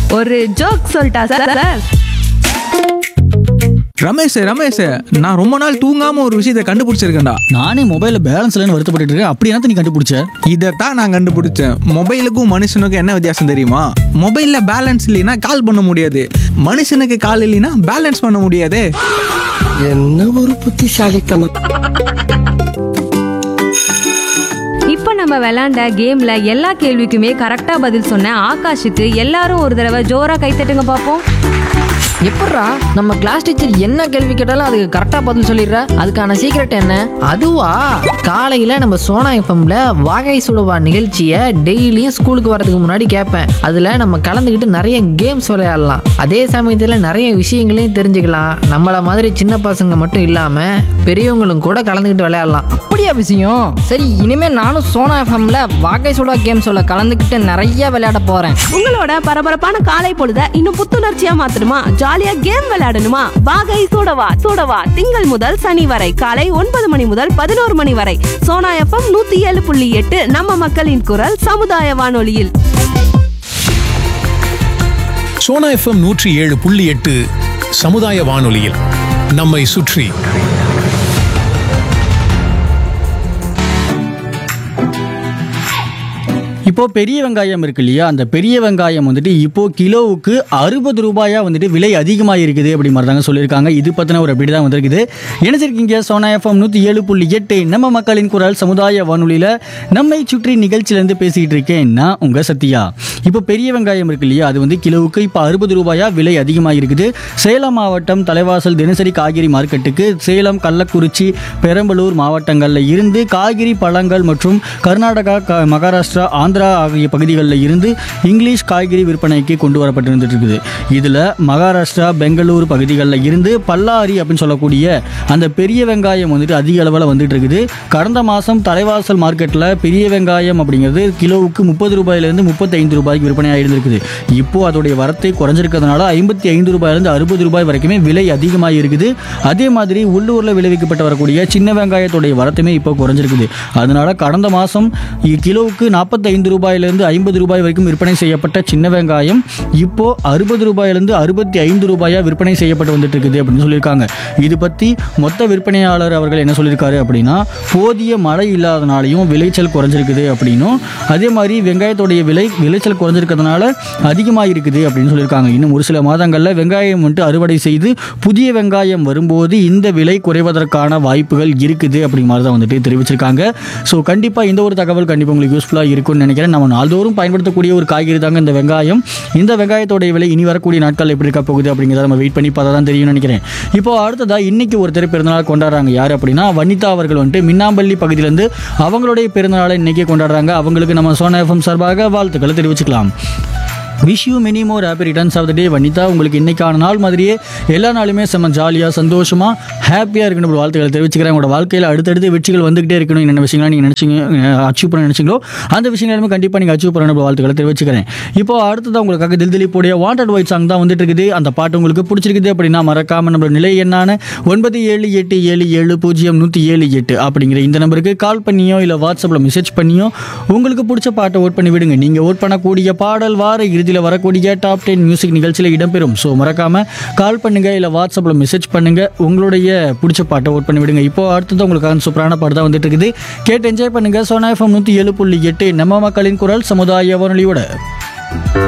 ஒரு ஜோக் சொல்லிட்டா sir sir Ramesh Ramesh நான் ரொம்ப நாள் தூங்காம ஒரு விஷயத்தை கண்டுபிடிச்சிருக்கேன்டா நானே மொபைலில் பேலன்ஸ் இல்லைன்னு வருத்தப்பட்டு இருக்கேன் அப்படி என்ன நீ கண்டுபிடிச்ச இதைத்தான் நான் கண்டுபிடிச்சேன் மொபைலுக்கும் மனுஷனுக்கும் என்ன வித்தியாசம் தெரியுமா மொபைல்ல பேலன்ஸ் இல்லைன்னா கால் பண்ண முடியாது மனுஷனுக்கு கால் இல்லைன்னா பேலன்ஸ் பண்ண முடியாதே என்ன ஒரு புத்திசாலித்தனம் இப்போ நம்ம விளையாண்ட கேம்ல எல்லா கேள்விக்குமே கரெக்டா பதில் சொன்ன ஆகாஷுக்கு எல்லாரும் ஒரு தடவை ஜோரா கைத்தட்டுங்க பார்ப்போம் எப்பட்றா நம்ம கிளாஸ் டீச்சர் என்ன கேள்வி கேட்டாலும் அதுக்கு கரெக்டாக பதில் சொல்லிடுற அதுக்கான சீக்ரெட் என்ன அதுவா காலையில் நம்ம சோனா எஃப்எம்ல வாகை சுடுவா நிகழ்ச்சியை டெய்லியும் ஸ்கூலுக்கு வரதுக்கு முன்னாடி கேட்பேன் அதில் நம்ம கலந்துக்கிட்டு நிறைய கேம்ஸ் விளையாடலாம் அதே சமயத்தில் நிறைய விஷயங்களையும் தெரிஞ்சுக்கலாம் நம்மள மாதிரி சின்ன பசங்க மட்டும் இல்லாமல் பெரியவங்களும் கூட கலந்துக்கிட்டு விளையாடலாம் அப்படியா விஷயம் சரி இனிமே நானும் சோனா எஃப்எம்ல வாகை சுடா கேம்ஸோட கலந்துக்கிட்டு நிறைய விளையாட போறேன் உங்களோட பரபரப்பான காலை பொழுத இன்னும் புத்துணர்ச்சியா மாத்தணுமா ஜாலியா கேம் விளையாடணுமா வாகை சூடவா சூடவா திங்கள் முதல் சனி வரை காலை ஒன்பது மணி முதல் பதினோரு மணி வரை சோனா எஃப்எம் நூத்தி ஏழு புள்ளி எட்டு நம்ம மக்களின் குரல் சமுதாய வானொலியில் சோனா எஃப்எம் நூற்றி ஏழு புள்ளி எட்டு சமுதாய வானொலியில் நம்மை சுற்றி இப்போ பெரிய வெங்காயம் இருக்கு இல்லையா அந்த பெரிய வெங்காயம் வந்துட்டு இப்போ கிலோவுக்கு அறுபது ரூபாயா வந்துட்டு விலை அதிகமாக இருக்குது அப்படி மாதிரி தாங்க சொல்லியிருக்காங்க இது பற்றின ஒரு அப்படி தான் வந்திருக்குது நினைச்சிருக்கீங்க சோனா எஃப்எம் நூற்றி ஏழு புள்ளி எட்டு நம்ம மக்களின் குரல் சமுதாய வானொலியில் நம்மை சுற்றி நிகழ்ச்சியிலேருந்து பேசிக்கிட்டு இருக்கேன் நான் உங்கள் சத்யா இப்போ பெரிய வெங்காயம் இருக்கு இல்லையா அது வந்து கிலோவுக்கு இப்போ அறுபது ரூபாயா விலை அதிகமாக இருக்குது சேலம் மாவட்டம் தலைவாசல் தினசரி காய்கறி மார்க்கெட்டுக்கு சேலம் கள்ளக்குறிச்சி பெரம்பலூர் மாவட்டங்களில் இருந்து காய்கறி பழங்கள் மற்றும் கர்நாடகா க- மகாராஷ்டிரா ஆந்திரா ஆகிய பகுதிகளில் இருந்து இங்கிலீஷ் காய்கறி விற்பனைக்கு கொண்டு வரப்பட்டு இருந்துட்டு இருக்குது இதில் மகாராஷ்டிரா பெங்களூர் பகுதிகளில் இருந்து பல்லாரி அப்படின்னு சொல்லக்கூடிய அந்த பெரிய வெங்காயம் வந்துட்டு அதிக அளவில் வந்துட்டு இருக்குது கடந்த மாதம் தலைவாசல் மார்க்கெட்டில் பெரிய வெங்காயம் அப்படிங்கிறது கிலோவுக்கு முப்பது ரூபாயிலிருந்து முப்பத்தைந்து ரூபாய்க்கு விற்பனை ஆயிருந்திருக்குது இப்போ அதோடைய வரத்தை குறைஞ்சிருக்கிறதுனால ஐம்பத்தி ஐந்து ரூபாயிலிருந்து அறுபது ரூபாய் வரைக்குமே விலை அதிகமாக இருக்குது அதே மாதிரி உள்ளூரில் விளைவிக்கப்பட்டு வரக்கூடிய சின்ன வெங்காயத்துடைய வரத்துமே இப்போ குறைஞ்சிருக்குது அதனால கடந்த மாதம் கிலோவுக்கு நாற்பத்தைந்து ரூபாயிலிருந்து ஐம்பது ரூபாய் வரைக்கும் விற்பனை செய்யப்பட்ட சின்ன வெங்காயம் இப்போ அறுபது ரூபாயிலிருந்து அறுபத்தி ஐந்து ரூபாயா விற்பனை செய்யப்பட்டு வந்துட்டு இருக்குது அப்படின்னு சொல்லியிருக்காங்க இது பற்றி மொத்த விற்பனையாளர் அவர்கள் என்ன சொல்லியிருக்காரு அப்படின்னா போதிய மழை இல்லாதனாலையும் விளைச்சல் குறைஞ்சிருக்குது அப்படின்னும் அதே மாதிரி வெங்காயத்துடைய விலை விளைச்சல் குறைஞ்சிருக்கிறதுனால அதிகமாக இருக்குது அப்படின்னு சொல்லியிருக்காங்க இன்னும் ஒரு சில மாதங்களில் வெங்காயம் வந்துட்டு அறுவடை செய்து புதிய வெங்காயம் வரும்போது இந்த விலை குறைவதற்கான வாய்ப்புகள் இருக்குது அப்படிங்கிற மாதிரி தான் வந்துட்டு தெரிவிச்சிருக்காங்க ஸோ கண்டிப்பாக இந்த ஒரு தகவல் கண்டிப்பாக உங்களுக்கு யூஸ்ஃபுல்லாக இருக்கும்னு நினைக்கிறேன் நம்ம நாள்தோறும் பயன்படுத்தக்கூடிய ஒரு காய்கறி தாங்க இந்த வெங்காயம் இந்த வெங்காயத்தோடைய விலை இனி வரக்கூடிய நாட்கள் எப்படி இருக்க போகுது அப்படிங்கிறத நம்ம வெயிட் பண்ணி பார்த்தா தான் தெரியும்னு நினைக்கிறேன் இப்போ அடுத்ததா இன்னைக்கு ஒருத்தர் பிறந்தநாள் கொண்டாடுறாங்க யார் அப்படின்னா வனிதா அவர்கள் வந்துட்டு மின்னாம்பள்ளி பகுதியிலேருந்து அவங்களுடைய பிறந்தநாளை இன்னைக்கே கொண்டாடுறாங்க அவங்களுக்கு நம்ம சோனா எஃப்எம் சார்பாக வாழ்த்துக்களை தெரிவிச்சுக்கலாம் wish you many more happy returns of the day Vanitha உங்களுக்கு இன்னைக்கான நாள் மாதிரியே எல்லா நாளுமே செம்ம ஜாலியாக சந்தோஷமாக ஹாப்பியாக இருக்கணும் ஒரு வாழ்த்துக்களை தெரிவிச்சுக்கிறேன் உங்களோட வாழ்க்கையில் அடுத்தடுத்து வெற்றிகள் வந்துகிட்டே இருக்கணும் என்ன விஷயங்கள் நீங்கள் நினச்சிங்க அச்சீவ் பண்ண நினச்சிங்களோ அந்த விஷயங்களுமே கண்டிப்பாக நீங்கள் அச்சீவ் பண்ணணும் வாழ்த்துக்களை தெரிவிச்சுக்கிறேன் இப்போ அடுத்தது உங்களுக்காக தில் திலீப்புடைய வாண்டட் ஒயிட் சாங் தான் வந்துட்டு இருக்குது அந்த பாட்டு உங்களுக்கு பிடிச்சிருக்குது அப்படின்னா மறக்காம நம்ம நிலை எண்ணான ஒன்பது ஏழு எட்டு ஏழு ஏழு பூஜ்ஜியம் நூற்றி ஏழு எட்டு அப்படிங்கிற இந்த நம்பருக்கு கால் பண்ணியோ இல்லை வாட்ஸ்அப்பில் மெசேஜ் பண்ணியோ உங்களுக்கு பிடிச்ச பாட்டை ஓட் பண்ணி விடுங்க நீங்கள் ஓட் பண்ணக்கூடிய பாடல் வார இறுதியில் வரக்கூடிய டாப் டென் மியூசிக் நிகழ்ச்சியில் இடம்பெறும் ஸோ மறக்காம கால் பண்ணுங்க இல்லை வாட்ஸ்அப்பில் மெசேஜ் பண்ணுங்க உங்களுடைய பிடிச்ச பாட்டை ஓட் பண்ணி விடுங்க இப்போ அடுத்தது உங்களுக்கான சூப்பரான பாட்டு தான் வந்துட்டு இருக்குது கேட்டு என்ஜாய் பண்ணுங்க சோனா எஃப்எம் நூற்றி ஏழு புள்ளி எட்டு நம்ம மக்களின் குரல் சமுதாய வானொலியோட